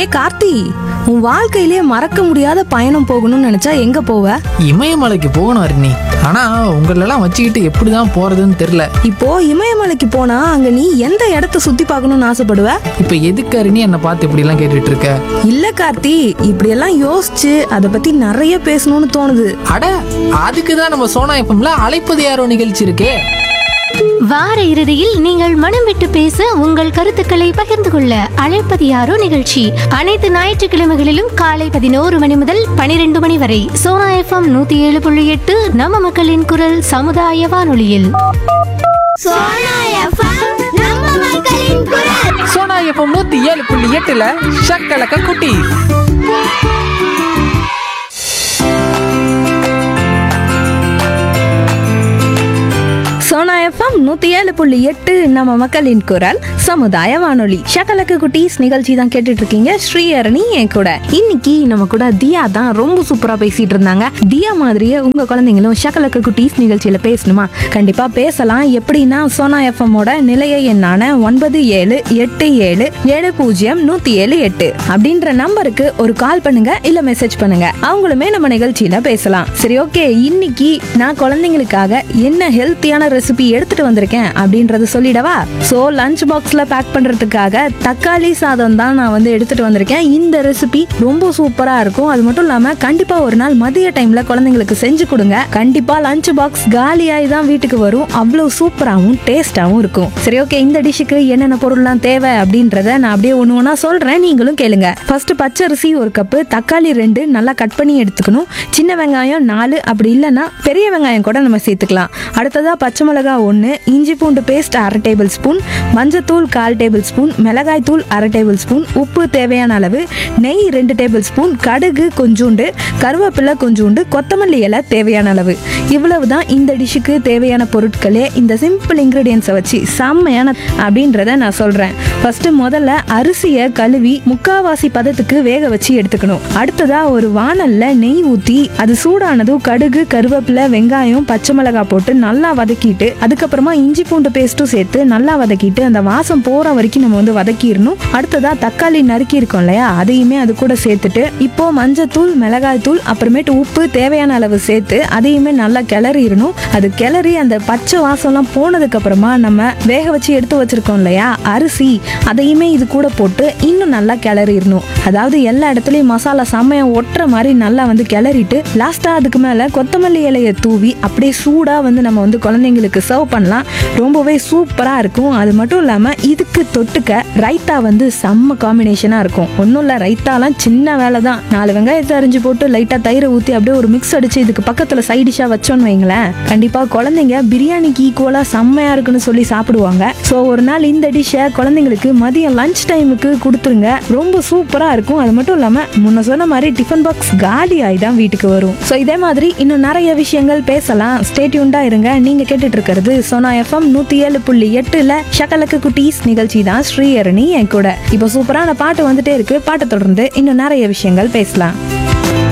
ஏ கார்த்தி உன் வாழ்க்கையிலே மறக்க முடியாத பயணம் போகணும்னு நினைச்சா எங்க போவ இமயமலைக்கு போகணும் அருணி ஆனா உங்களெல்லாம் வச்சுக்கிட்டு எப்படிதான் போறதுன்னு தெரியல இப்போ இமயமலைக்கு போனா அங்க நீ எந்த இடத்த சுத்தி பார்க்கணும்னு ஆசைப்படுவ இப்ப எதுக்கு அருணி என்னை பார்த்து இப்படி எல்லாம் கேட்டுட்டு இருக்க இல்ல கார்த்தி இப்படியெல்லாம் யோசிச்சு அதை பத்தி நிறைய பேசணும்னு தோணுது அட அதுக்கு தான் நம்ம சோனா எஃப்எம்ல அழைப்பது யாரோ நிகழ்ச்சி இருக்கே வார இறுதியில் நீங்கள் மனம் விட்டு பேச உங்கள் கருத்துக்களை பகிர்ந்து கொள்ள அழைப்பது யாரோ நிகழ்ச்சி அனைத்து ஞாயிற்றுக்கிழமைகளிலும் காலை பதினோரு மணி முதல் பனிரெண்டு மணி வரை சோனா எஃப்எம் நூத்தி ஏழு புள்ளி எட்டு நம்ம மக்களின் குரல் சமுதாய வானொலியில் சோனா எஃப்எம் நம்ம மக்களின் குரல் சோனா எஃப்எம் நூத்தி ஏழு புள்ளி எட்டுல ஷக்கலக்க குட்டி சோனா எஃப்எம் நூத்தி ஏழு புள்ளி எட்டு நம்ம மக்களின் குரல் சமுதாய வானொலி ஷகலக்கு குட்டீஸ் நிகழ்ச்சி தான் கேட்டுட்டு இருக்கீங்க ஸ்ரீஹரணி என் கூட இன்னைக்கு நம்ம கூட தியா தான் ரொம்ப சூப்பரா பேசிட்டு இருந்தாங்க தியா மாதிரியே உங்க குழந்தைங்களும் ஷகலக்கு குட்டீஸ் நிகழ்ச்சியில பேசணுமா கண்டிப்பா பேசலாம் எப்படின்னா சோனா எஃப்எம்மோட நிலைய எண்ணான ஒன்பது ஏழு எட்டு ஏழு ஏழு பூஜ்ஜியம் நூத்தி ஏழு எட்டு அப்படின்ற நம்பருக்கு ஒரு கால் பண்ணுங்க இல்ல மெசேஜ் பண்ணுங்க அவங்களுமே நம்ம நிகழ்ச்சியில பேசலாம் சரி ஓகே இன்னைக்கு நான் குழந்தைங்களுக்காக என்ன ஹெல்த்தியான ரெசிபி எடுத்துட்டு வந்திருக்கேன் அப்படின்றத சொல்லிடவா சோ லஞ்ச் பாக்ஸ்ல பேக் பண்றதுக்காக தக்காளி சாதம் தான் நான் வந்து எடுத்துட்டு வந்திருக்கேன் இந்த ரெசிபி ரொம்ப சூப்பரா இருக்கும் அது மட்டும் இல்லாம கண்டிப்பா ஒரு நாள் மதிய டைம்ல குழந்தைங்களுக்கு செஞ்சு கொடுங்க கண்டிப்பா லஞ்ச் பாக்ஸ் காலியாகி தான் வீட்டுக்கு வரும் அவ்வளவு சூப்பராகவும் டேஸ்டாகவும் இருக்கும் சரி ஓகே இந்த டிஷ்ஷுக்கு என்னென்ன பொருள்லாம் தேவை அப்படின்றத நான் அப்படியே ஒன்று ஒன்றா சொல்றேன் நீங்களும் கேளுங்க ஃபர்ஸ்ட் பச்சரிசி ஒரு கப்பு தக்காளி ரெண்டு நல்லா கட் பண்ணி எடுத்துக்கணும் சின்ன வெங்காயம் நாலு அப்படி இல்லைன்னா பெரிய வெங்காயம் கூட நம்ம சேர்த்துக்கலாம் அடுத்ததா பச்சை மிளகாய் ஒன்று இஞ்சி பூண்டு பேஸ்ட் அரை டேபிள் ஸ்பூன் மஞ்சத்தூள் கால் டேபிள் ஸ்பூன் மிளகாய் தூள் அரை டேபிள் ஸ்பூன் உப்பு தேவையான அளவு நெய் ரெண்டு டேபிள் ஸ்பூன் கடுகு கொஞ்சூண்டு கருவேப்பிலை கொஞ்சூண்டு கொத்தமல்லி இலை தேவையான அளவு இவ்வளவு தான் இந்த டிஷ்ஷுக்கு தேவையான பொருட்களே இந்த சிம்பிள் இன்க்ரீடியன்ஸை வச்சு செம்மையான அப்படின்றத நான் சொல்கிறேன் ஃபர்ஸ்ட் முதல்ல அரிசியை கழுவி முக்காவாசி பதத்துக்கு வேக வச்சு எடுத்துக்கணும் அடுத்ததா ஒரு வாணல்ல நெய் ஊற்றி அது சூடானதும் கடுகு கருவேப்பிலை வெங்காயம் பச்சை மிளகாய் போட்டு நல்லா வதக்கிட்டு அதுக்கப்புறமா இஞ்சி பூண்டு பேஸ்ட்டும் சேர்த்து நல்லா வதக்கிட்டு அந்த வாசம் போற வரைக்கும் நம்ம வந்து வதக்கிடணும் அடுத்ததா தக்காளி நறுக்கி இருக்கோம் இல்லையா அதையுமே அது கூட சேர்த்துட்டு இப்போ மஞ்சத்தூள் மிளகாய் தூள் அப்புறமேட்டு உப்பு தேவையான அளவு சேர்த்து அதையுமே நல்லா கிளறிடணும் அது கிளறி அந்த பச்சை வாசம்லாம் போனதுக்கு அப்புறமா நம்ம வேக வச்சு எடுத்து வச்சிருக்கோம் இல்லையா அரிசி அதையுமே இது கூட போட்டு இன்னும் நல்லா கிளறிடணும் அதாவது எல்லா இடத்துலயும் மசாலா செம்மையா ஒட்டுற மாதிரி நல்லா வந்து கிளறிட்டு லாஸ்டா அதுக்கு மேல கொத்தமல்லி இலையை தூவி அப்படியே சூடா வந்து நம்ம வந்து குழந்தைங்களுக்கு சர்வ் பண்ணலாம் ரொம்பவே சூப்பரா இருக்கும் அது மட்டும் இல்லாம இதுக்கு தொட்டுக்க ரைத்தா வந்து செம்ம காம்பினேஷனா இருக்கும் ஒன்றும் இல்லை ரைத்தாலாம் சின்ன வேலை தான் நாலு வெங்காயத்தை அரிஞ்சு போட்டு லைட்டா தயிரை ஊற்றி அப்படியே ஒரு மிக்ஸ் அடிச்சு இதுக்கு பக்கத்துல சைட் டிஷ்ஷா வச்சோன்னு வைங்களேன் கண்டிப்பா குழந்தைங்க பிரியாணிக்கு ஈக்குவலா செம்மையா இருக்குன்னு சொல்லி சாப்பிடுவாங்க ஸோ ஒரு நாள் இந்த டிஷ்ஷை குழந்தைங்களுக்கு மதியம் லஞ்ச் டைமுக்கு கொடுத்துருங்க ரொம்ப சூப்பரா இருக்கும் அது மட்டும் இல்லாம முன்ன சொன்ன மாதிரி டிஃபன் பாக்ஸ் காலி ஆகி தான் வீட்டுக்கு வரும் ஸோ இதே மாதிரி இன்னும் நிறைய விஷயங்கள் பேசலாம் ஸ்டேட்யூண்டா இருங்க நீங்க கேட்டுட்டு இருக்கிறது சோனா எஃப்எம் நூத்தி ஏழு புள்ளி எட்டுல ஷகலக்கு குட்டீஸ் நிகழ்ச்சி தான் ஸ்ரீஹரணி என் கூட இப்போ சூப்பரான பாட்டு வந்துட்டே இருக்கு பாட்டை தொடர்ந்து இன்னும் நிறைய விஷயங்கள் பேசலாம்